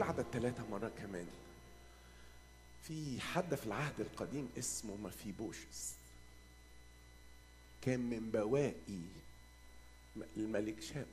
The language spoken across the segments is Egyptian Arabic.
العدد ثلاثة مرة كمان في حد في العهد القديم اسمه مفيبوشس كان من بواقي الملك شاول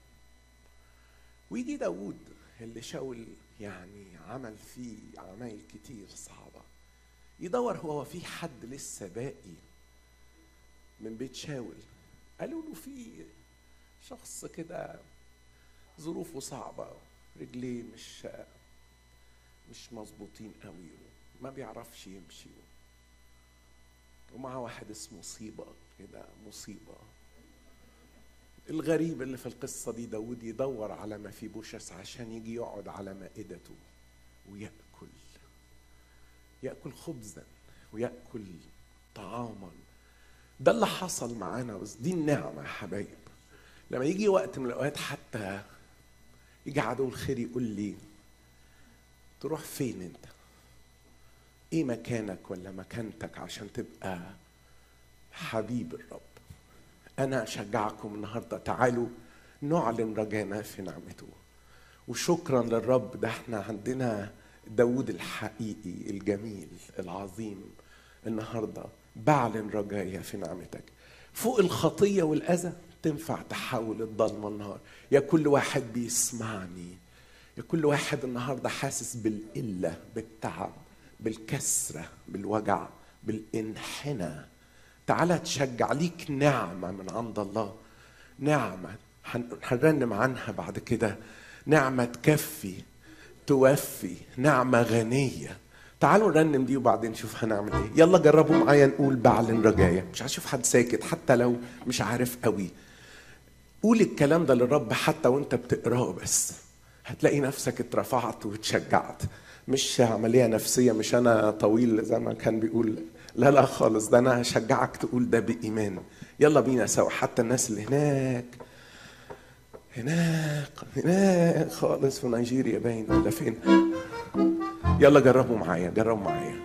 ويجي داود اللي شاول يعني عمل فيه عمايل كتير صعبة يدور هو في حد لسه باقي من بيت شاول قالوا له في شخص كده ظروفه صعبة رجليه مش مش مظبوطين قوي ما بيعرفش يمشي ومعاه واحد اسمه صيبة كده مصيبة الغريب اللي في القصة دي داود يدور على ما في بوشس عشان يجي يقعد على مائدته ويأكل يأكل خبزا ويأكل طعاما ده اللي حصل معانا بس دي النعمة يا حبايب لما يجي وقت من الأوقات حتى يجي عدو الخير يقول لي تروح فين انت ايه مكانك ولا مكانتك عشان تبقى حبيب الرب انا اشجعكم النهارده تعالوا نعلن رجانا في نعمته وشكرا للرب ده احنا عندنا داود الحقيقي الجميل العظيم النهارده بعلن رجايا في نعمتك فوق الخطيه والاذى تنفع تحول الضلمه النهار يا كل واحد بيسمعني يا كل واحد النهارده حاسس بالقله بالتعب بالكسره بالوجع بالانحناء تعالى تشجع ليك نعمه من عند الله نعمه هنرنم عنها بعد كده نعمه تكفي توفي نعمه غنيه تعالوا نرنم دي وبعدين نشوف هنعمل ايه يلا جربوا معايا نقول بعلن رجايا مش هشوف حد ساكت حتى لو مش عارف قوي قول الكلام ده للرب حتى وانت بتقراه بس هتلاقي نفسك اترفعت واتشجعت مش عملية نفسية مش أنا طويل زي ما كان بيقول لا لا خالص ده أنا هشجعك تقول ده بإيمان يلا بينا سوا حتى الناس اللي هناك هناك هناك خالص في نيجيريا باين ولا فين يلا جربوا معايا جربوا معايا